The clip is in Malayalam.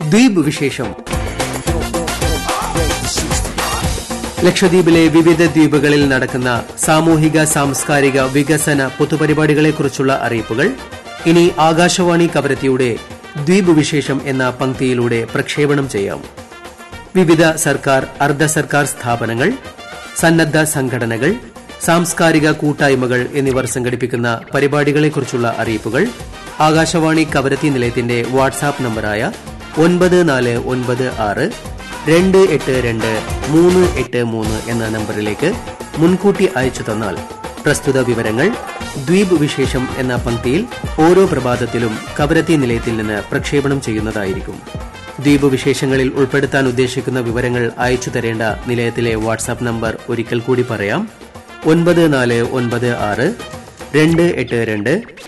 ദ്വീപ് വിശേഷം ലക്ഷദ്വീപിലെ വിവിധ ദ്വീപുകളിൽ നടക്കുന്ന സാമൂഹിക സാംസ്കാരിക വികസന പൊതുപരിപാടികളെക്കുറിച്ചുള്ള അറിയിപ്പുകൾ ഇനി ആകാശവാണി കവരത്തിയുടെ ദ്വീപ് വിശേഷം എന്ന പങ്ക്തിയിലൂടെ പ്രക്ഷേപണം ചെയ്യാം വിവിധ സർക്കാർ അർദ്ധ സർക്കാർ സ്ഥാപനങ്ങൾ സന്നദ്ധ സംഘടനകൾ സാംസ്കാരിക കൂട്ടായ്മകൾ എന്നിവർ സംഘടിപ്പിക്കുന്ന പരിപാടികളെക്കുറിച്ചുള്ള അറിയിപ്പുകൾ ആകാശവാണി കവരത്തി നിലയത്തിന്റെ വാട്സാപ്പ് നമ്പറായ ഒൻപത് നാല് ഒൻപത് ആറ് രണ്ട് എട്ട് രണ്ട് മൂന്ന് എട്ട് മൂന്ന് എന്ന നമ്പറിലേക്ക് മുൻകൂട്ടി അയച്ചു തന്നാൽ പ്രസ്തുത വിവരങ്ങൾ ദ്വീപ് വിശേഷം എന്ന പങ്ക്തിയിൽ ഓരോ പ്രഭാതത്തിലും കവരത്തി നിലയത്തിൽ നിന്ന് പ്രക്ഷേപണം ചെയ്യുന്നതായിരിക്കും ദ്വീപ് വിശേഷങ്ങളിൽ ഉൾപ്പെടുത്താൻ ഉദ്ദേശിക്കുന്ന വിവരങ്ങൾ അയച്ചു തരേണ്ട നിലയത്തിലെ വാട്സാപ്പ് നമ്പർ ഒരിക്കൽ കൂടി പറയാം ഒൻപത് നാല് ഒൻപത് ആറ് രണ്ട് എട്ട് രണ്ട്